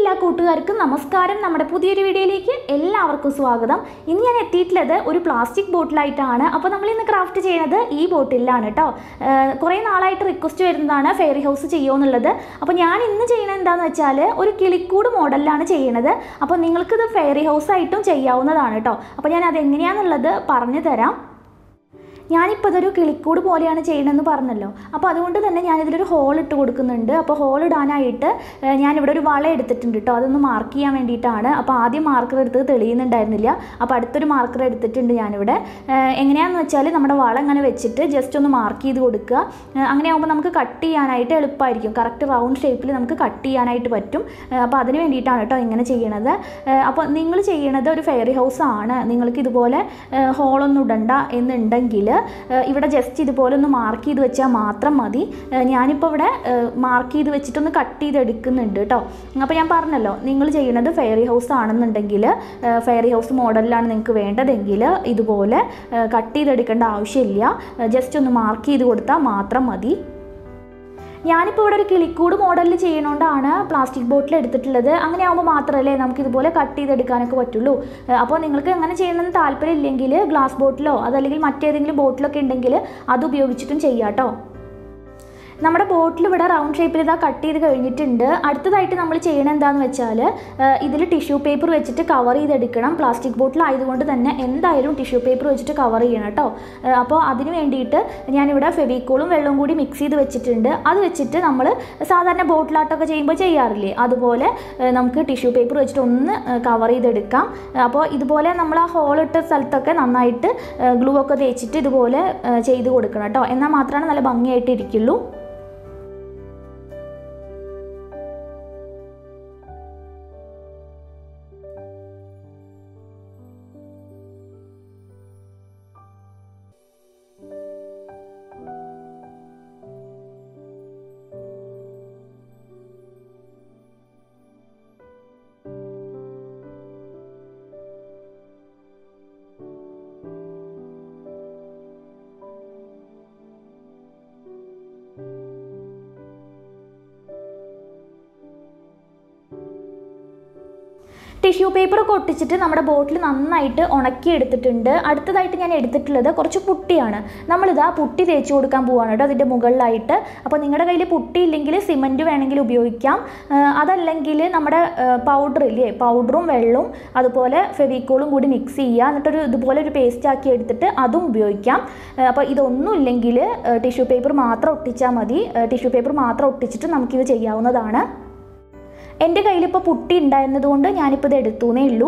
എല്ലാ കൂട്ടുകാർക്കും നമസ്കാരം നമ്മുടെ പുതിയൊരു വീഡിയോയിലേക്ക് എല്ലാവർക്കും സ്വാഗതം ഇന്ന് ഞാൻ എത്തിയിട്ടുള്ളത് ഒരു പ്ലാസ്റ്റിക് ബോട്ടിലായിട്ടാണ് അപ്പോൾ നമ്മൾ ഇന്ന് ക്രാഫ്റ്റ് ചെയ്യുന്നത് ഈ ബോട്ടിലാണ് കേട്ടോ കുറേ നാളായിട്ട് റിക്വസ്റ്റ് വരുന്നതാണ് ഫെയറി ഹൗസ് ചെയ്യുമോ എന്നുള്ളത് അപ്പോൾ ഞാൻ ഇന്ന് ചെയ്യുന്നത് എന്താണെന്ന് വെച്ചാൽ ഒരു കിളിക്കൂട് മോഡലിലാണ് ചെയ്യണത് അപ്പോൾ നിങ്ങൾക്കിത് ഫെയറി ഹൗസ് ആയിട്ടും ചെയ്യാവുന്നതാണ് കേട്ടോ അപ്പോൾ ഞാൻ അതെങ്ങനെയാണെന്നുള്ളത് പറഞ്ഞു തരാം ഞാനിപ്പോൾ ഇതൊരു കിളിക്കൂട് പോലെയാണ് ചെയ്യണമെന്ന് പറഞ്ഞല്ലോ അപ്പോൾ അതുകൊണ്ട് തന്നെ ഞാനിതിലൊരു ഹോൾ ഇട്ട് കൊടുക്കുന്നുണ്ട് അപ്പോൾ ഹോൾ ഇടാനായിട്ട് ഏഹ്, ഞാനിവിടെ ഒരു വള എടുത്തിട്ടുണ്ട് കേട്ടോ അതൊന്ന് മാർക്ക് ചെയ്യാൻ വേണ്ടിയിട്ടാണ് അപ്പോൾ ആദ്യം മാർക്കർ എടുത്തത് തെളിയുന്നുണ്ടായിരുന്നില്ല അപ്പോൾ അടുത്തൊരു മാർക്കർ എടുത്തിട്ടുണ്ട് ഞാനിവിടെ ഏഹ്, എങ്ങനെയാണെന്ന് വെച്ചാൽ നമ്മുടെ വള ഇങ്ങനെ വെച്ചിട്ട് ജസ്റ്റ് ഒന്ന് മാർക്ക് ചെയ്ത് കൊടുക്കുക ഏഹ്, അങ്ങനെ ആകുമ്പോൾ നമുക്ക് കട്ട് ചെയ്യാനായിട്ട് എളുപ്പമായിരിക്കും കറക്റ്റ് റൗണ്ട് ഷേപ്പിൽ നമുക്ക് കട്ട് ചെയ്യാനായിട്ട് പറ്റും ഏഹ്, അപ്പോൾ അതിന് വേണ്ടിയിട്ടാണ് കേട്ടോ ഇങ്ങനെ ചെയ്യണത് ഏഹ്, അപ്പോൾ നിങ്ങൾ ചെയ്യണത് ഒരു ഫെയറി ഹൗസ് ആണ് നിങ്ങൾക്ക് ഇതുപോലെ ഏഹ്, ഹോളൊന്നും ഇടണ്ട എന്നുണ്ടെങ്കിൽ ഏഹ്, ഇവിടെ ജസ്റ്റ് ഇതുപോലെ ഒന്ന് മാർക്ക് ചെയ്ത് വെച്ചാൽ മാത്രം മതി ഏഹ്, ഞാനിപ്പോൾ ഇവിടെ മാർക്ക് ചെയ്ത് വെച്ചിട്ടൊന്ന് കട്ട് ചെയ്ത് എടുക്കുന്നുണ്ട് കേട്ടോ അപ്പോൾ ഞാൻ പറഞ്ഞല്ലോ നിങ്ങൾ ചെയ്യുന്നത് ഫെയറി ഹൗസ് ആണെന്നുണ്ടെങ്കിൽ ഫെയറി ഹൗസ് മോഡലിലാണ് നിങ്ങൾക്ക് വേണ്ടതെങ്കിൽ ഇതുപോലെ കട്ട് ചെയ്തെടുക്കേണ്ട ആവശ്യമില്ല ജസ്റ്റ് ഒന്ന് മാർക്ക് ചെയ്ത് കൊടുത്താൽ മാത്രം മതി ഞാനിപ്പോൾ ഇവിടെ ഒരു കിളിക്കൂട് മോഡലിൽ ചെയ്യണോണ്ടാണ് പ്ലാസ്റ്റിക് ബോട്ടിൽ എടുത്തിട്ടുള്ളത് അങ്ങനെ ആകുമ്പോൾ മാത്രമല്ലേ നമുക്ക് ഇതുപോലെ കട്ട് ചെയ്തെടുക്കാനൊക്കെ പറ്റുള്ളൂ ഏഹ് അപ്പോൾ നിങ്ങൾക്ക് അങ്ങനെ ചെയ്യണമെന്ന് താല്പര്യം ഇല്ലെങ്കിൽ ഗ്ലാസ് ബോട്ടിലോ അതല്ലെങ്കിൽ മറ്റേതെങ്കിലും ബോട്ടിലൊക്കെ ഉണ്ടെങ്കിൽ അത് ഉപയോഗിച്ചിട്ടും ചെയ്യാം കേട്ടോ നമ്മുടെ ബോട്ടിൽ ഇവിടെ റൗണ്ട് ഷേപ്പിൽ ഇതാ കട്ട് ചെയ്ത് കഴിഞ്ഞിട്ടുണ്ട് അടുത്തതായിട്ട് നമ്മൾ ചെയ്യണത് എന്താണെന്ന് വെച്ചാൽ ഇതിൽ ടിഷ്യൂ പേപ്പർ വെച്ചിട്ട് കവർ ചെയ്തെടുക്കണം പ്ലാസ്റ്റിക് ബോട്ടിൽ ആയതുകൊണ്ട് തന്നെ എന്തായാലും ടിഷ്യൂ പേപ്പർ വെച്ചിട്ട് കവർ ചെയ്യണം കേട്ടോ ഏഹ് അപ്പോൾ അതിന് വേണ്ടിയിട്ട് ഞാനിവിടെ ഫെവിക്കോളും വെള്ളവും കൂടി മിക്സ് ചെയ്ത് വെച്ചിട്ടുണ്ട് അത് വെച്ചിട്ട് നമ്മൾ സാധാരണ ബോട്ടിലാട്ടൊക്കെ ചെയ്യുമ്പോൾ ചെയ്യാറില്ലേ അതുപോലെ ഏഹ് നമുക്ക് ടിഷ്യൂ പേപ്പർ വെച്ചിട്ട് ഒന്ന് കവർ ചെയ്തെടുക്കാം ഏഹ് അപ്പോൾ ഇതുപോലെ നമ്മൾ ആ ഹോളിട്ട സ്ഥലത്തൊക്കെ നന്നായിട്ട് ഗ്ലൂ ഒക്കെ തേച്ചിട്ട് ഇതുപോലെ ഏഹ് ചെയ്ത് കൊടുക്കണം കേട്ടോ എന്നാൽ മാത്രമാണ് നല്ല ഭംഗിയായിട്ട് ഇരിക്കുള്ളൂ ടിഷ്യൂ പേപ്പറൊക്കെ ഒട്ടിച്ചിട്ട് നമ്മുടെ ബോട്ടിൽ നന്നായിട്ട് ഉണക്കി എടുത്തിട്ടുണ്ട് അടുത്തതായിട്ട് ഞാൻ എടുത്തിട്ടുള്ളത് കുറച്ച് പുട്ടിയാണ് നമ്മളിതാ പുട്ടി തേച്ച് കൊടുക്കാൻ പോവാണ് കേട്ടോ അതിൻ്റെ മുകളിലായിട്ട് അപ്പോൾ നിങ്ങളുടെ കയ്യിൽ പുട്ടി ഇല്ലെങ്കിൽ സിമൻറ്റ് വേണമെങ്കിൽ ഉപയോഗിക്കാം ആ, അതല്ലെങ്കിൽ നമ്മുടെ പൗഡർ ഇല്ലേ പൗഡറും വെള്ളവും അതുപോലെ ഫെവിക്കോളും കൂടി മിക്സ് ചെയ്യുക എന്നിട്ടൊരു ഇതുപോലെ ഒരു പേസ്റ്റ് ആക്കി എടുത്തിട്ട് അതും ഉപയോഗിക്കാം ആ, അപ്പോൾ ഇതൊന്നും ഇല്ലെങ്കിൽ ടിഷ്യൂ പേപ്പർ മാത്രം ഒട്ടിച്ചാൽ മതി ടിഷ്യൂ പേപ്പർ മാത്രം ഒട്ടിച്ചിട്ട് നമുക്കിത് ചെയ്യാവുന്നതാണ് എൻ്റെ കയ്യിലിപ്പോൾ പുട്ടി ഉണ്ടായിരുന്നത് കൊണ്ട് ഞാനിപ്പോൾ ഇത് എടുത്തുന്നേ ഉള്ളൂ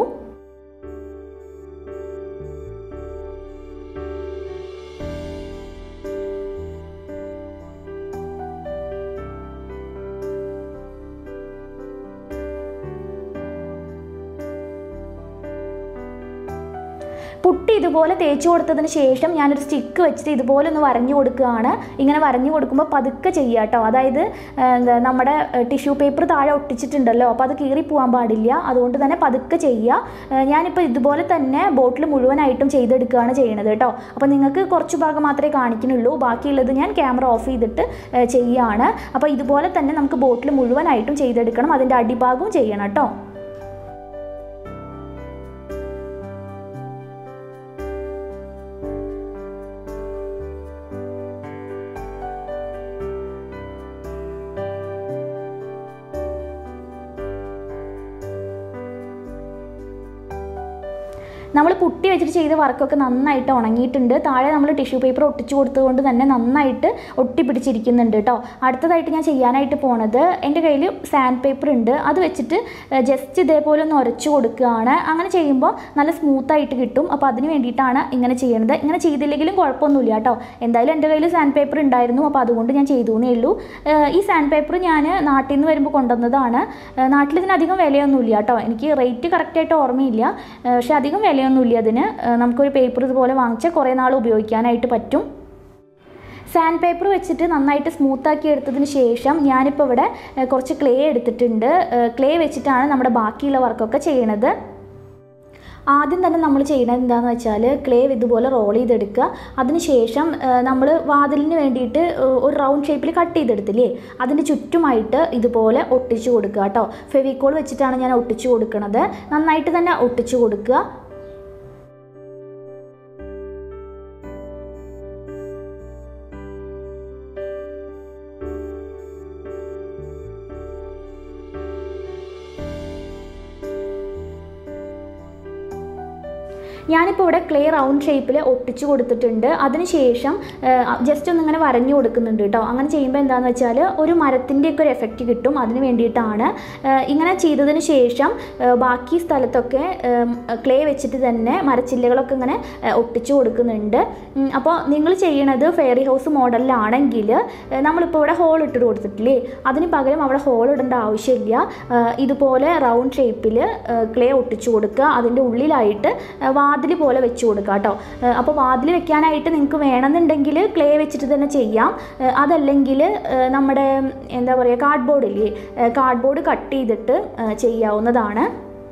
പുട്ടി ഇതുപോലെ തേച്ച് കൊടുത്തതിന് ശേഷം ഞാനൊരു സ്റ്റിക്ക് വെച്ചിട്ട് ഇതുപോലെ ഒന്ന് വരഞ്ഞു കൊടുക്കുകയാണ് ഇങ്ങനെ വരഞ്ഞു കൊടുക്കുമ്പോൾ പതുക്കെ ചെയ്യുക കേട്ടോ അതായത് ആ, എന്താ നമ്മുടെ ടിഷ്യൂ പേപ്പർ താഴെ ഒട്ടിച്ചിട്ടുണ്ടല്ലോ അപ്പോൾ അത് കീറി പോകാൻ പാടില്ല അതുകൊണ്ട് തന്നെ പതുക്കെ ചെയ്യുക ആ, ഞാനിപ്പോൾ ഇതുപോലെ തന്നെ ബോട്ടിൽ മുഴുവനായിട്ടും ചെയ്തെടുക്കുകയാണ് ചെയ്യണത് കേട്ടോ അപ്പോൾ നിങ്ങൾക്ക് കുറച്ച് ഭാഗം മാത്രമേ കാണിക്കുന്നുള്ളൂ ബാക്കിയുള്ളത് ഞാൻ ക്യാമറ ഓഫ് ചെയ്തിട്ട് ആ, ചെയ്യുകയാണ് അപ്പോൾ ഇതുപോലെ തന്നെ നമുക്ക് ബോട്ടിൽ മുഴുവനായിട്ടും ചെയ്തെടുക്കണം അതിൻ്റെ അടിഭാഗവും ചെയ്യണം കേട്ടോ നമ്മൾ പുട്ടി വെച്ചിട്ട് ചെയ്ത വർക്കൊക്കെ നന്നായിട്ട് ഉണങ്ങിയിട്ടുണ്ട് താഴെ നമ്മൾ ടിഷ്യൂ പേപ്പർ ഒട്ടിച്ചു കൊടുത്തതുകൊണ്ട് തന്നെ നന്നായിട്ട് ഒട്ടിപ്പിടിച്ചിരിക്കുന്നുണ്ട് കേട്ടോ അടുത്തതായിട്ട് ഞാൻ ചെയ്യാനായിട്ട് പോണത് എൻ്റെ കയ്യിൽ സാൻഡ് പേപ്പർ ഉണ്ട് അത് വെച്ചിട്ട് ജസ്റ്റ് ഇതേപോലെ ഒന്ന് ഉരച്ചു കൊടുക്കുകയാണ് അങ്ങനെ ചെയ്യുമ്പോൾ നല്ല സ്മൂത്തായിട്ട് കിട്ടും അപ്പോൾ അതിന് വേണ്ടിയിട്ടാണ് ഇങ്ങനെ ചെയ്യുന്നത് ഇങ്ങനെ ചെയ്തില്ലെങ്കിലും കുഴപ്പമൊന്നുമില്ല കേട്ടോ എന്തായാലും എൻ്റെ കയ്യിൽ സാൻഡ് പേപ്പർ ഉണ്ടായിരുന്നു അപ്പോൾ അതുകൊണ്ട് ഞാൻ ചെയ്തു എന്നേ ഉള്ളൂ ഏഹ് ഈ സാൻഡ് പേപ്പർ ഞാൻ നാട്ടിൽ നിന്ന് വരുമ്പോൾ കൊണ്ടുവന്നതാണ് ഏഹ് നാട്ടിൽ ഇതിന് അധികം വിലയൊന്നുമില്ല കേട്ടോ എനിക്ക് റേറ്റ് കറക്റ്റായിട്ട് ഓർമ്മയില്ല ഏഹ് പക്ഷേ അധികം വിലയൊന്നുമില്ല അതിന് ഏഹ് നമുക്കൊരു പേപ്പർ ഇതുപോലെ വാങ്ങിച്ചാൽ കുറേ നാൾ ഉപയോഗിക്കാനായിട്ട് പറ്റും സാൻഡ് പേപ്പർ വെച്ചിട്ട് നന്നായിട്ട് സ്മൂത്താക്കി എടുത്തതിന് ശേഷം ഞാനിപ്പോൾ ഇവിടെ ഏഹ് കുറച്ച് ക്ലേ എടുത്തിട്ടുണ്ട് ക്ലേ വെച്ചിട്ടാണ് നമ്മുടെ ബാക്കിയുള്ള വർക്കൊക്കെ ചെയ്യണത് ആദ്യം തന്നെ നമ്മൾ ചെയ്യുന്നത് എന്താണെന്ന് വെച്ചാൽ ക്ലേ ഇതുപോലെ റോൾ ചെയ്തെടുക്കുക അതിനുശേഷം നമ്മൾ വാതിലിന് വേണ്ടിയിട്ട് ഏഹ്, ഒരു റൗണ്ട് ഷേപ്പിൽ കട്ട് ചെയ്തെടുത്തില്ലേ അതിൻ്റെ ചുറ്റുമായിട്ട് ഇതുപോലെ ഒട്ടിച്ചു കൊടുക്കുക കേട്ടോ ഫെവിക്കോൾ വെച്ചിട്ടാണ് ഞാൻ ഒട്ടിച്ചു കൊടുക്കുന്നത് നന്നായിട്ട് തന്നെ ഒട്ടിച്ചു കൊടുക്കുക ഞാനിപ്പോൾ ഇവിടെ ക്ലേ റൗണ്ട് ഷേപ്പിൽ ഒട്ടിച്ചു കൊടുത്തിട്ടുണ്ട് അതിനുശേഷം ജസ്റ്റ് ഒന്ന് ഇങ്ങനെ വരഞ്ഞു കൊടുക്കുന്നുണ്ട് കേട്ടോ അങ്ങനെ ചെയ്യുമ്പോൾ എന്താണെന്ന് വെച്ചാൽ ഒരു മരത്തിൻ്റെയൊക്കെ ഒരു എഫക്റ്റ് കിട്ടും അതിന് വേണ്ടിയിട്ടാണ് ഏഹ് ഇങ്ങനെ ചെയ്തതിന് ശേഷം ഏഹ് ബാക്കി സ്ഥലത്തൊക്കെ ക്ലേ വെച്ചിട്ട് തന്നെ മരച്ചില്ലകളൊക്കെ ഇങ്ങനെ ഏഹ് ഒട്ടിച്ചു കൊടുക്കുന്നുണ്ട് ഉം, അപ്പോൾ നിങ്ങൾ ചെയ്യണത് ഫെയറി ഹൗസ് മോഡലിലാണെങ്കിൽ നമ്മളിപ്പോൾ ഇവിടെ ഹോൾ ഇട്ടിട്ട് കൊടുത്തിട്ടില്ലേ അതിന് പകരം അവിടെ ഹോൾ ഇടേണ്ട ആവശ്യമില്ല ഏഹ് ഇതുപോലെ റൗണ്ട് ഷേപ്പിൽ ക്ലേ ഒട്ടിച്ചു കൊടുക്കുക അതിൻ്റെ ഉള്ളിലായിട്ട് വാതിൽ പോലെ വെച്ച് കൊടുക്കുക കേട്ടോ അപ്പോൾ വാതിൽ വെക്കാനായിട്ട് നിങ്ങൾക്ക് വേണമെന്നുണ്ടെങ്കിൽ ക്ലേ വെച്ചിട്ട് തന്നെ ചെയ്യാം ഏഹ് അതല്ലെങ്കിൽ ഏഹ് നമ്മുടെ എന്താ പറയുക കാർഡ്ബോർഡ് ഇല്ലേ കാർഡ്ബോർഡ് കട്ട് ചെയ്തിട്ട് ഏഹ് ചെയ്യാവുന്നതാണ്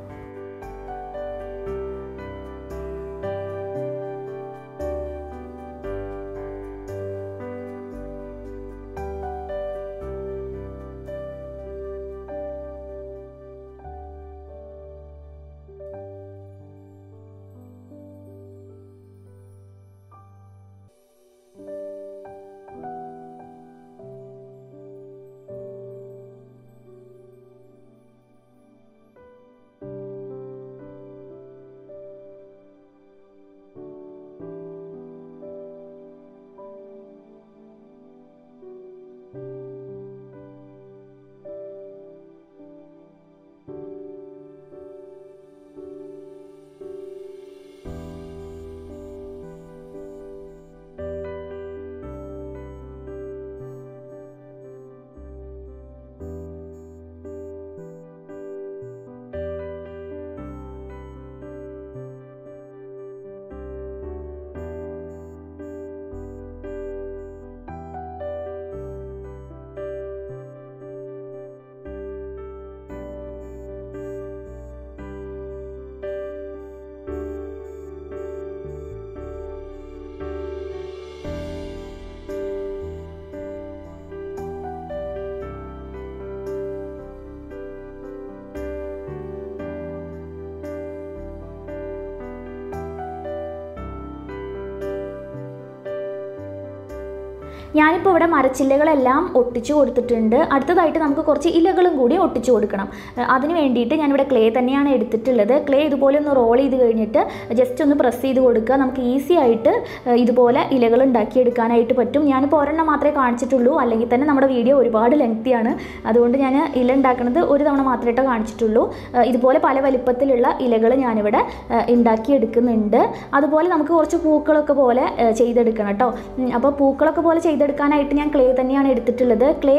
ഞാനിപ്പോൾ ഇവിടെ മരച്ചില്ലകളെല്ലാം ഒട്ടിച്ചു കൊടുത്തിട്ടുണ്ട് അടുത്തതായിട്ട് നമുക്ക് കുറച്ച് ഇലകളും കൂടി ഒട്ടിച്ചു കൊടുക്കണം ഏഹ് അതിന് വേണ്ടിയിട്ട് ഞാനിവിടെ ക്ലേ തന്നെയാണ് എടുത്തിട്ടുള്ളത് ക്ലേ ഇതുപോലെ ഒന്ന് റോൾ ചെയ്ത് കഴിഞ്ഞിട്ട് ജസ്റ്റ് ഒന്ന് പ്രസ് ചെയ്ത് കൊടുക്കുക നമുക്ക് ഈസി ആയിട്ട് ഏഹ് ഇതുപോലെ ഇലകൾ ഉണ്ടാക്കിയെടുക്കാനായിട്ട് പറ്റും ഞാനിപ്പോൾ ഒരെണ്ണം മാത്രമേ കാണിച്ചിട്ടുള്ളൂ അല്ലെങ്കിൽ തന്നെ നമ്മുടെ വീഡിയോ ഒരുപാട് ലെങ്തിയാണ് അതുകൊണ്ട് ഞാൻ ഇല ഉണ്ടാക്കുന്നത് ഒരു തവണ മാത്രമേ കാണിച്ചിട്ടുള്ളൂ ഏഹ് ഇതുപോലെ പല വലിപ്പത്തിലുള്ള ഇലകൾ ഞാനിവിടെ ഏഹ് ഉണ്ടാക്കിയെടുക്കുന്നുണ്ട് അതുപോലെ നമുക്ക് കുറച്ച് പൂക്കളൊക്കെ പോലെ ഏഹ് ചെയ്തെടുക്കണം കേട്ടോ ഉം, അപ്പോൾ പൂക്കളൊക്കെ പോലെ ചെയ്തെടുക്കാനായിട്ട് ഞാൻ ക്ലേ തന്നെയാണ് എടുത്തിട്ടുള്ളത് ക്ലേ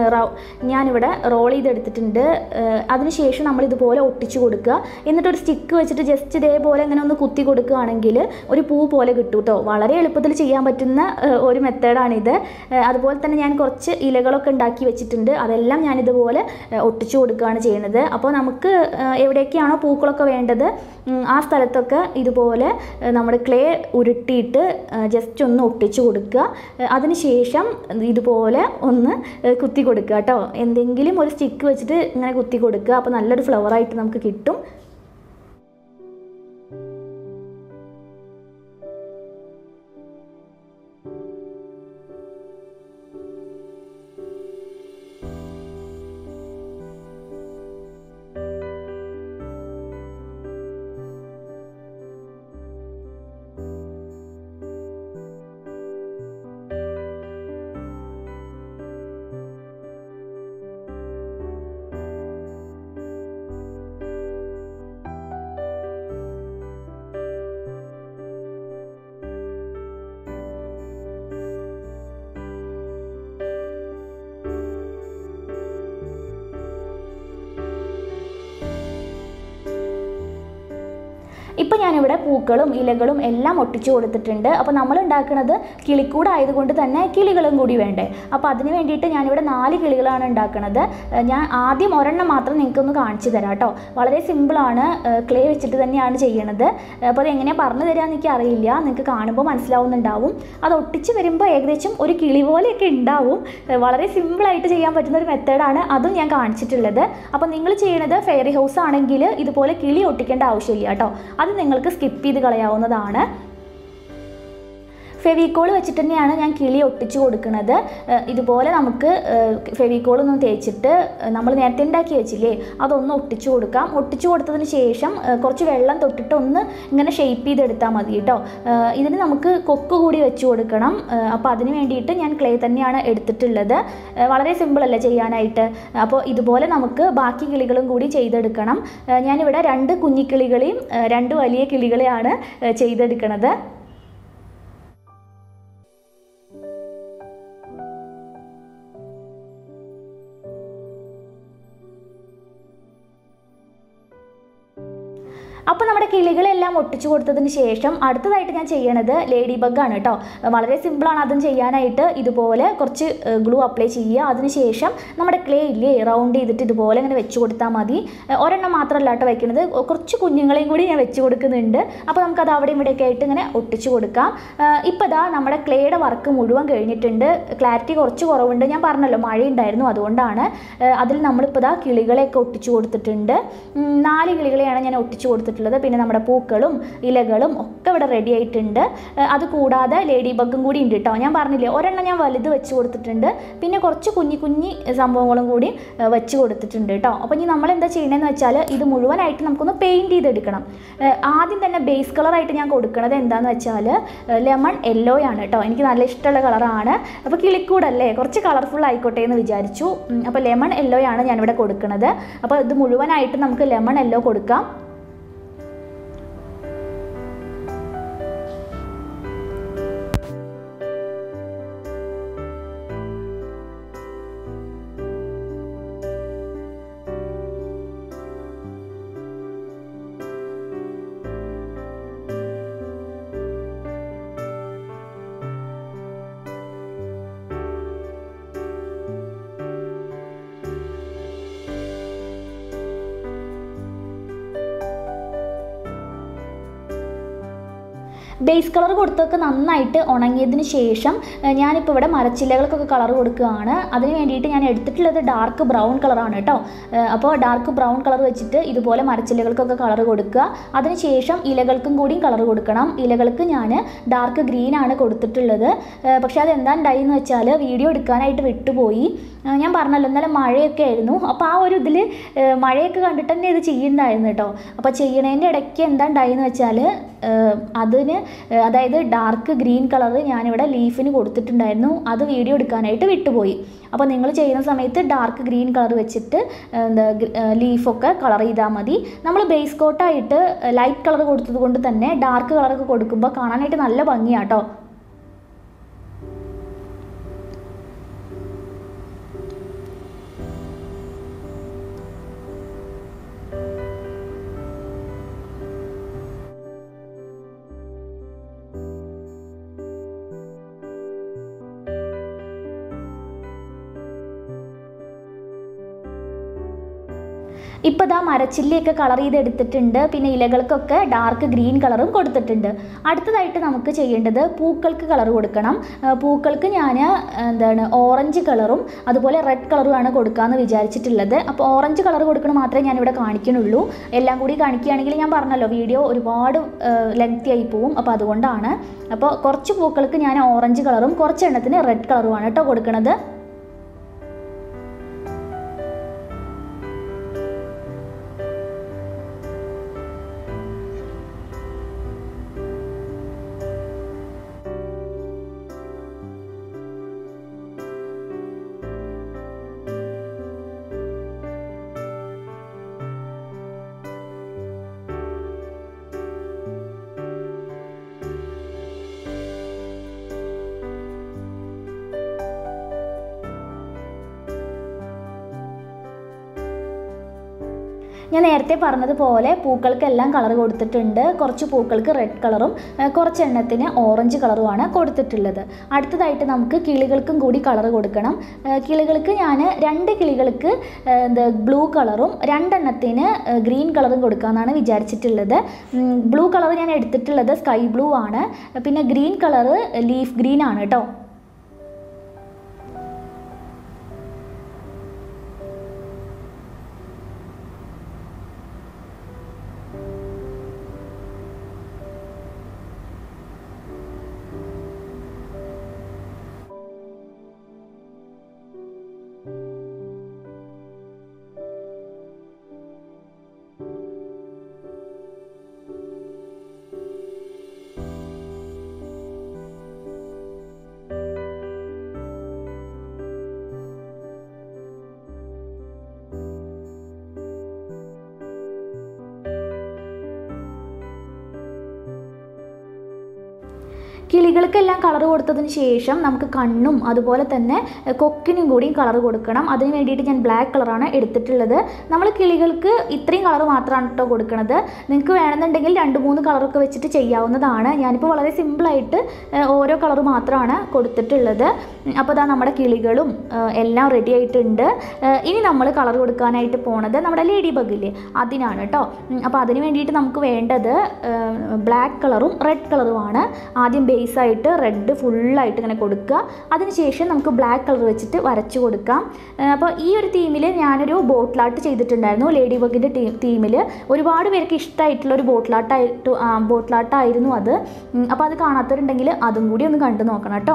ഞാനിവിടെ റോൾ ചെയ്തെടുത്തിട്ടുണ്ട് ഏഹ് അതിനുശേഷം നമ്മൾ ഇതുപോലെ ഒട്ടിച്ചു കൊടുക്കുക എന്നിട്ട് ഒരു സ്റ്റിക്ക് വെച്ചിട്ട് ജസ്റ്റ് ഇതേപോലെ ഇങ്ങനെ ഒന്ന് കുത്തി കൊടുക്കുകയാണെങ്കിൽ ഒരു പൂ പോലെ കിട്ടും കേട്ടോ വളരെ എളുപ്പത്തിൽ ചെയ്യാൻ പറ്റുന്ന ഏഹ് ഒരു മെത്തേഡാണിത് ഏഹ് അതുപോലെ തന്നെ ഞാൻ കുറച്ച് ഇലകളൊക്കെ ഉണ്ടാക്കി വെച്ചിട്ടുണ്ട് അതെല്ലാം ഞാൻ ഇതുപോലെ ഏഹ് ഒട്ടിച്ചു കൊടുക്കുകയാണ് ചെയ്യുന്നത് അപ്പോൾ നമുക്ക് ഏഹ് എവിടെയൊക്കെയാണോ പൂക്കളൊക്കെ വേണ്ടത് ഉം, ആ സ്ഥലത്തൊക്കെ ഇതുപോലെ ഏഹ് നമ്മുടെ ക്ലേ ഉരുട്ടിയിട്ട് ജസ്റ്റ് ഒന്ന് ഒട്ടിച്ചു കൊടുക്കുക ഏഹ് അതിനുശേഷം ഇതുപോലെ ഒന്ന് ഏഹ് കുത്തി കൊടുക്കുക കേട്ടോ എന്തെങ്കിലും ഒരു സ്റ്റിക്ക് വെച്ചിട്ട് ഇങ്ങനെ കുത്തി കൊടുക്കുക അപ്പോൾ നല്ലൊരു ഫ്ലവറായിട്ട് നമുക്ക് കിട്ടും ഇപ്പം ഞാനിവിടെ പൂക്കളും ഇലകളും എല്ലാം ഒട്ടിച്ചു കൊടുത്തിട്ടുണ്ട് അപ്പോൾ നമ്മൾ ഉണ്ടാക്കുന്നത് കിളിക്കൂട് ആയതുകൊണ്ട് തന്നെ കിളികളും കൂടി വേണ്ടേ അപ്പോൾ അതിന് വേണ്ടിയിട്ട് ഞാനിവിടെ നാല് കിളികളാണ് ഉണ്ടാക്കുന്നത് ഏഹ് ഞാൻ ആദ്യം ഒരെണ്ണം മാത്രം നിങ്ങൾക്കൊന്ന് കാണിച്ചു തരാം കേട്ടോ വളരെ സിമ്പിളാണ് ക്ലേ വെച്ചിട്ട് തന്നെയാണ് ചെയ്യണത് അപ്പോൾ അത് എങ്ങനെയാണ് പറഞ്ഞു തരാമെന്ന് എനിക്ക് അറിയില്ല നിങ്ങൾക്ക് കാണുമ്പോൾ മനസ്സിലാവുന്നുണ്ടാവും അത് ഒട്ടിച്ച് വരുമ്പോൾ ഏകദേശം ഒരു കിളി പോലെയൊക്കെ ഉണ്ടാവും ഏഹ് വളരെ സിമ്പിളായിട്ട് ചെയ്യാൻ പറ്റുന്ന ഒരു മെത്തേഡാണ് അതും ഞാൻ കാണിച്ചിട്ടുള്ളത് അപ്പോൾ നിങ്ങൾ ചെയ്യണത് ഫെയറി ഹൗസ് ആണെങ്കിൽ ഇതുപോലെ കിളി ഒട്ടിക്കേണ്ട ആവശ്യമില്ല കേട്ടോ അത് നിങ്ങൾക്ക് സ്കിപ്പ് ചെയ്ത് കളയാവുന്നതാണ് ഫെവിക്കോൾ വെച്ചിട്ട് തന്നെയാണ് ഞാൻ കിളി ഒട്ടിച്ചു കൊടുക്കുന്നത് ഏഹ് ഇതുപോലെ നമുക്ക് ഫെവിക്കോൾ ഒന്ന് തേച്ചിട്ട് ഏഹ് നമ്മൾ നേരത്തെ ഉണ്ടാക്കി വെച്ചില്ലേ അതൊന്ന് ഒട്ടിച്ചു കൊടുക്കാം ഒട്ടിച്ചു കൊടുത്തതിന് ശേഷം ഏഹ് കുറച്ച് വെള്ളം തൊട്ടിട്ട് ഒന്ന് ഇങ്ങനെ ഷേപ്പ് ചെയ്തെടുത്താൽ മതി കേട്ടോ ഏഹ് ഇതിന് നമുക്ക് കൊക്ക് കൂടി വെച്ച് കൊടുക്കണം ഏഹ് അപ്പോൾ അതിന് വേണ്ടിയിട്ട് ഞാൻ ക്ലേ തന്നെയാണ് എടുത്തിട്ടുള്ളത് ഏഹ് വളരെ സിമ്പിൾ അല്ലേ ചെയ്യാനായിട്ട് അപ്പോൾ ഇതുപോലെ നമുക്ക് ബാക്കി കിളികളും കൂടി ചെയ്തെടുക്കണം ഏഹ് ഞാനിവിടെ രണ്ട് കുഞ്ഞിക്കിളികളെയും ഏഹ് രണ്ട് വലിയ കിളികളെയാണ് ഏഹ് ചെയ്തെടുക്കണത് അപ്പോൾ നമ്മുടെ കിളികളെല്ലാം ഒട്ടിച്ചു കൊടുത്തതിന് ശേഷം അടുത്തതായിട്ട് ഞാൻ ചെയ്യണത് ലേഡി ബഗ് ആണ് കേട്ടോ വളരെ സിമ്പിളാണ് അതും ചെയ്യാനായിട്ട് ഇതുപോലെ കുറച്ച് ഗ്ലൂ അപ്ലൈ ചെയ്യുക അതിനുശേഷം നമ്മുടെ ക്ലേ ഇല്ലേ റൗണ്ട് ചെയ്തിട്ട് ഇതുപോലെ ഇങ്ങനെ വെച്ച് കൊടുത്താൽ മതി ഏഹ് ഒരെണ്ണം മാത്രമല്ല കേട്ടോ വെക്കുന്നത് കുറച്ച് കുഞ്ഞുങ്ങളെയും കൂടി ഞാൻ വെച്ച് കൊടുക്കുന്നുണ്ട് അപ്പോൾ നമുക്കത് അവിടെ ഇവിടെയൊക്കെ ആയിട്ട് ഇങ്ങനെ ഒട്ടിച്ചു കൊടുക്കാം ഇപ്പോൾ ഇതാ നമ്മുടെ ക്ലേയുടെ വർക്ക് മുഴുവൻ കഴിഞ്ഞിട്ടുണ്ട് ക്ലാരിറ്റി കുറച്ച് കുറവുണ്ട് ഞാൻ പറഞ്ഞല്ലോ മഴയുണ്ടായിരുന്നു അതുകൊണ്ടാണ് ഏഹ് അതിൽ നമ്മളിപ്പോൾ ഇതാ കിളികളെയൊക്കെ ഒട്ടിച്ചു കൊടുത്തിട്ടുണ്ട് ഉം, നാല് കിളികളെയാണ് ഞാൻ ഒട്ടിച്ചു കൊടുത്തിട്ടുള്ളത് പിന്നെ നമ്മുടെ പൂക്കളും ഇലകളും ഒക്കെ ഇവിടെ റെഡി ആയിട്ടുണ്ട് ഏഹ് അത് കൂടാതെ ലേഡി ബഗും കൂടി ഉണ്ട് കേട്ടോ ഞാൻ പറഞ്ഞില്ലേ ഒരെണ്ണം ഞാൻ വലുത് വെച്ച് കൊടുത്തിട്ടുണ്ട് പിന്നെ കുറച്ച് കുഞ്ഞി കുഞ്ഞി സംഭവങ്ങളും കൂടി ഏഹ് വെച്ച് കൊടുത്തിട്ടുണ്ട് കേട്ടോ അപ്പോൾ ഇനി നമ്മൾ എന്താ ചെയ്യണമെന്ന് വെച്ചാൽ ഇത് മുഴുവനായിട്ട് നമുക്കൊന്ന് പെയിൻറ്റ് ചെയ്തെടുക്കണം ഏഹ് ആദ്യം തന്നെ ബേസ് കളറായിട്ട് ഞാൻ കൊടുക്കുന്നത് എന്താണെന്ന് വെച്ചാൽ ലെമൺ യെല്ലോ ആണ് കേട്ടോ എനിക്ക് നല്ല ഇഷ്ടമുള്ള കളറാണ് അപ്പോൾ കിളിക്കൂടല്ലേ കുറച്ച് കളർഫുൾ ആയിക്കോട്ടെ എന്ന് വിചാരിച്ചു ഉം, അപ്പോൾ ലെമൺ യെല്ലോ ആണ് ഞാനിവിടെ കൊടുക്കുന്നത് അപ്പോൾ ഇത് മുഴുവനായിട്ട് നമുക്ക് ലെമൺ യെല്ലോ കൊടുക്കാം ബേസ് കളർ കൊടുത്തൊക്കെ നന്നായിട്ട് ഉണങ്ങിയതിന് ശേഷം ഏഹ് ഞാനിപ്പോൾ ഇവിടെ മരച്ചില്ലകൾക്കൊക്കെ കളർ കൊടുക്കുകയാണ് അതിന് വേണ്ടിയിട്ട് ഞാൻ എടുത്തിട്ടുള്ളത് ഡാർക്ക് ബ്രൗൺ കളറാണ് കേട്ടോ ഏഹ് അപ്പോൾ ഡാർക്ക് ബ്രൗൺ കളർ വെച്ചിട്ട് ഇതുപോലെ മരച്ചില്ലകൾക്കൊക്കെ കളർ കൊടുക്കുക അതിന് ശേഷം ഇലകൾക്കും കൂടിയും കളർ കൊടുക്കണം ഇലകൾക്ക് ഞാൻ ഡാർക്ക് ഗ്രീൻ ആണ് കൊടുത്തിട്ടുള്ളത് ഏഹ് പക്ഷേ അത് എന്താ ഉണ്ടായെന്ന് വെച്ചാൽ വീഡിയോ എടുക്കാനായിട്ട് വിട്ടുപോയി ഏഹ് ഞാൻ പറഞ്ഞല്ലോ ഇന്നലെ മഴയൊക്കെ ആയിരുന്നു അപ്പോൾ ആ ഒരു ഇതിൽ മഴയൊക്കെ കണ്ടിട്ട് തന്നെ ഇത് ചെയ്യുന്നുണ്ടായിരുന്നു കേട്ടോ അപ്പോൾ ചെയ്യണതിൻ്റെ ഇടയ്ക്ക് എന്താ ഉണ്ടായെന്ന് വെച്ചാൽ അതിന് ഏഹ് അതായത് ഡാർക്ക് ഗ്രീൻ കളർ ഞാനിവിടെ ലീഫിന് കൊടുത്തിട്ടുണ്ടായിരുന്നു അത് വീഡിയോ എടുക്കാനായിട്ട് വിട്ടുപോയി അപ്പോൾ നിങ്ങൾ ചെയ്യുന്ന സമയത്ത് ഡാർക്ക് ഗ്രീൻ കളർ വെച്ചിട്ട് ഏഹ് എന്താ ലീഫൊക്കെ കളർ ചെയ്താൽ മതി നമ്മൾ ബേസ് കോട്ടായിട്ട് ലൈറ്റ് കളർ കൊടുത്തത് കൊണ്ട് തന്നെ ഡാർക്ക് കളറൊക്കെ കൊടുക്കുമ്പോൾ കാണാനായിട്ട് നല്ല ഭംഗിയാട്ടോ ഇപ്പോൾ ദാ മരച്ചില്ലിയൊക്കെ കളർ ചെയ്തെടുത്തിട്ടുണ്ട് പിന്നെ ഇലകൾക്കൊക്കെ ഡാർക്ക് ഗ്രീൻ കളറും കൊടുത്തിട്ടുണ്ട് അടുത്തതായിട്ട് നമുക്ക് ചെയ്യേണ്ടത് പൂക്കൾക്ക് കളർ കൊടുക്കണം ആ, പൂക്കൾക്ക് ഞാൻ എന്താണ് ഓറഞ്ച് കളറും അതുപോലെ റെഡ് കളറുമാണ് കൊടുക്കാമെന്ന് വിചാരിച്ചിട്ടുള്ളത് അപ്പോൾ ഓറഞ്ച് കളർ കൊടുക്കണ മാത്രമേ ഞാനിവിടെ കാണിക്കുന്നുള്ളൂ എല്ലാം കൂടി കാണിക്കുകയാണെങ്കിൽ ഞാൻ പറഞ്ഞല്ലോ വീഡിയോ ഒരുപാട് ലെങ്തി ആയി പോവും അപ്പോൾ അതുകൊണ്ടാണ് അപ്പോൾ കുറച്ച് പൂക്കൾക്ക് ഞാൻ ഓറഞ്ച് കളറും കുറച്ച് എണ്ണത്തിന് റെഡ് കളറുമാണ് കേട്ടോ കൊടുക്കുന്നത് ഞാൻ നേരത്തെ പറഞ്ഞതുപോലെ പൂക്കൾക്കെല്ലാം കളർ കൊടുത്തിട്ടുണ്ട് കുറച്ച് പൂക്കൾക്ക് റെഡ് കളറും ഏഹ് കുറച്ച് എണ്ണത്തിന് ഓറഞ്ച് കളറുമാണ് കൊടുത്തിട്ടുള്ളത് അടുത്തതായിട്ട് നമുക്ക് കിളികൾക്കും കൂടി കളർ കൊടുക്കണം ഏഹ് കിളികൾക്ക് ഞാൻ രണ്ട് കിളികൾക്ക് ഏഹ് എന്താ ബ്ലൂ കളറും രണ്ടെണ്ണത്തിന് ഏഹ് ഗ്രീൻ കളറും കൊടുക്കാമെന്നാണ് വിചാരിച്ചിട്ടുള്ളത് ബ്ലൂ കളർ ഞാൻ എടുത്തിട്ടുള്ളത് സ്കൈ ബ്ലൂ ആണ് പിന്നെ ഗ്രീൻ കളറ് ലീഫ് ഗ്രീൻ ആണ് കേട്ടോ കിളികൾക്കെല്ലാം കളർ കൊടുത്തതിന് ശേഷം നമുക്ക് കണ്ണും അതുപോലെ തന്നെ എഹ്, കൊക്കിനും കൂടിയും കളർ കൊടുക്കണം അതിന് വേണ്ടിയിട്ട് ഞാൻ ബ്ലാക്ക് കളറാണ് എടുത്തിട്ടുള്ളത് നമ്മൾ കിളികൾക്ക് ഇത്രയും കളർ മാത്രമാണ് കേട്ടോ കൊടുക്കുന്നത് നിങ്ങൾക്ക് വേണമെന്നുണ്ടെങ്കിൽ രണ്ട് മൂന്ന് കളറൊക്കെ വെച്ചിട്ട് ചെയ്യാവുന്നതാണ് ഞാനിപ്പോൾ വളരെ സിമ്പിളായിട്ട് എഹ്, ഓരോ കളർ മാത്രമാണ് കൊടുത്തിട്ടുള്ളത് ഉം, അപ്പോൾ അതാ നമ്മുടെ കിളികളും എഹ്, എല്ലാം റെഡി ആയിട്ടുണ്ട് എഹ്, ഇനി നമ്മൾ കളർ കൊടുക്കാനായിട്ട് പോണത് നമ്മുടെ ലേഡി ബഗില്ലേ അതിനാണ് കേട്ടോ ഉം, അപ്പോൾ അതിന് വേണ്ടിയിട്ട് നമുക്ക് വേണ്ടത് ബ്ലാക്ക് കളറും റെഡ് കളറുമാണ് ആദ്യം ബേസ് ആയിട്ട് റെഡ് ഫുള്ളായിട്ട് ഇങ്ങനെ കൊടുക്കുക അതിനുശേഷം നമുക്ക് ബ്ലാക്ക് കളർ വെച്ചിട്ട് വരച്ചു കൊടുക്കാം ഏഹ് അപ്പോൾ ഈ ഒരു തീമിൽ ഞാനൊരു ബോട്ടിലാട്ട് ചെയ്തിട്ടുണ്ടായിരുന്നു ലേഡി ബഗിൻ്റെ ടീ തീമിൽ ഒരുപാട് പേർക്ക് ഇഷ്ടമായിട്ടുള്ള ഒരു ബോട്ടിലാട്ടായിട്ട് ബോട്ടിലാട്ടായിരുന്നു അത് ഉം, അപ്പോൾ അത് കാണാത്തവരുണ്ടെങ്കിൽ അതും കൂടി ഒന്ന് കണ്ടു നോക്കണം കേട്ടോ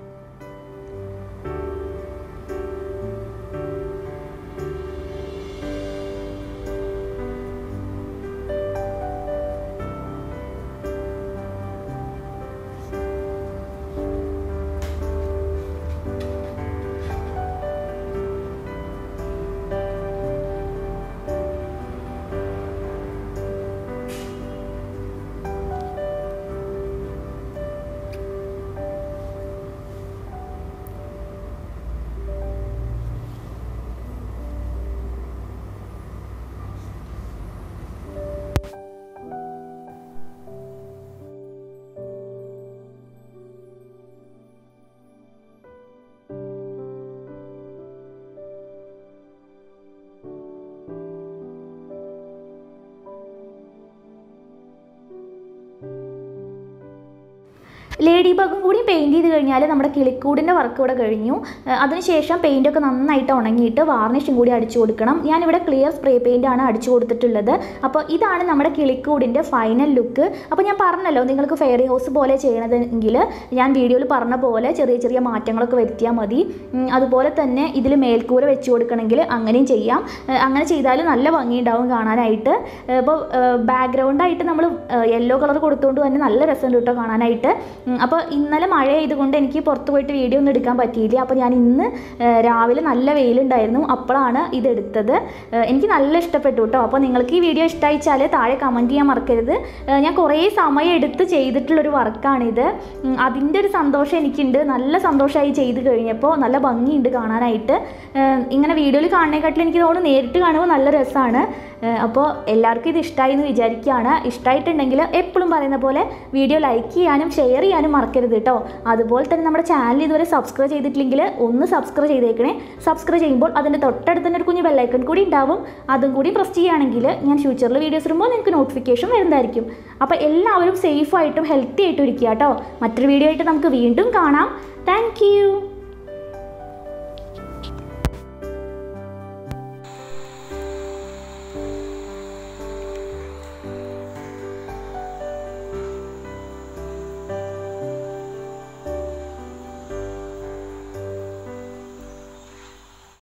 ലേഡി ബഗും കൂടി പെയിൻറ് ചെയ്ത് കഴിഞ്ഞാൽ നമ്മുടെ കിളിക്കൂടിൻ്റെ വർക്ക് ഇവിടെ കഴിഞ്ഞു ഏഹ് അതിനുശേഷം പെയിൻ്റൊക്കെ നന്നായിട്ട് ഉണങ്ങിയിട്ട് വാർണിഷും കൂടി അടിച്ചു കൊടുക്കണം ഞാനിവിടെ ക്ലിയർ സ്പ്രേ പെയിൻ്റ് ആണ് അടിച്ചു കൊടുത്തിട്ടുള്ളത് അപ്പോൾ ഇതാണ് നമ്മുടെ കിളിക്കൂടിൻ്റെ ഫൈനൽ ലുക്ക് അപ്പോൾ ഞാൻ പറഞ്ഞല്ലോ നിങ്ങൾക്ക് ഫെയറി ഹൗസ് പോലെ ചെയ്യണതെങ്കിൽ ഞാൻ വീഡിയോയിൽ പറഞ്ഞ പോലെ ചെറിയ ചെറിയ മാറ്റങ്ങളൊക്കെ വരുത്തിയാൽ മതി ഉം, അതുപോലെ തന്നെ ഇതിൽ മേൽക്കൂര വെച്ച് കൊടുക്കണമെങ്കിൽ അങ്ങനെയും ചെയ്യാം ഏഹ് അങ്ങനെ ചെയ്താൽ നല്ല ഭംഗിയുണ്ടാവും കാണാനായിട്ട് ഏഹ് ഇപ്പോൾ ബാക്ക്ഗ്രൗണ്ടായിട്ട് നമ്മൾ യെല്ലോ കളർ കൊടുത്തുകൊണ്ട് തന്നെ നല്ല രസമുണ്ട് കേട്ടോ കാണാനായിട്ട് ഉം, അപ്പോൾ ഇന്നലെ മഴ ആയതുകൊണ്ട് എനിക്ക് പുറത്ത് പോയിട്ട് വീഡിയോ ഒന്നും എടുക്കാൻ പറ്റിയില്ല അപ്പോൾ ഞാൻ ഇന്ന് ഏഹ് രാവിലെ നല്ല വെയിലുണ്ടായിരുന്നു അപ്പോഴാണ് ഇതെടുത്തത് ഏഹ് എനിക്ക് നല്ല ഇഷ്ടപ്പെട്ടു കേട്ടോ അപ്പോൾ നിങ്ങൾക്ക് ഈ വീഡിയോ ഇഷ്ടമായിച്ചാൽ താഴെ കമൻറ്റ് ചെയ്യാൻ മറക്കരുത് ഏഹ് ഞാൻ കുറേ സമയം എടുത്ത് ചെയ്തിട്ടുള്ളൊരു വർക്കാണിത് ഉം, അതിൻ്റെ ഒരു സന്തോഷം എനിക്കുണ്ട് നല്ല സന്തോഷമായി ചെയ്ത് കഴിഞ്ഞപ്പോൾ നല്ല ഭംഗിയുണ്ട് കാണാനായിട്ട് ഏഹ് ഇങ്ങനെ വീഡിയോയിൽ കാണുന്നതിനെക്കാട്ടിലും എനിക്ക് തോന്നുന്നു നേരിട്ട് കാണുമ്പോൾ നല്ല രസമാണ് അപ്പോൾ എല്ലാവർക്കും ഇത് ഇഷ്ടമായി എന്ന് വിചാരിക്കുകയാണ് ഇഷ്ടമായിട്ടുണ്ടെങ്കിൽ എപ്പോഴും പറയുന്ന പോലെ വീഡിയോ ലൈക്ക് ചെയ്യാനും ഷെയർ ചെയ്യാനും മറക്കരുത് കേട്ടോ അതുപോലെ തന്നെ നമ്മുടെ ചാനൽ ഇതുവരെ സബ്സ്ക്രൈബ് ചെയ്തിട്ടില്ലെങ്കിൽ ഒന്ന് സബ്സ്ക്രൈബ് ചെയ്തേക്കണേ സബ്സ്ക്രൈബ് ചെയ്യുമ്പോൾ അതിൻ്റെ തൊട്ടടുത്ത് തന്നെ ഒരു കുഞ്ഞ് ബെല്ലൈക്കൺ കൂടി ഉണ്ടാവും അതും കൂടി പ്രസ് ചെയ്യുകയാണെങ്കിൽ ഞാൻ ഫ്യൂച്ചറിൽ വീഡിയോസ് ഇടുമ്പോൾ നിങ്ങൾക്ക് നോട്ടിഫിക്കേഷൻ വരുന്നതായിരിക്കും അപ്പോൾ എല്ലാവരും സേഫായിട്ടും ഹെൽത്തി ആയിട്ടും ഇരിക്കുക കേട്ടോ മറ്റൊരു വീഡിയോ ആയിട്ട് നമുക്ക് വീണ്ടും കാണാം താങ്ക്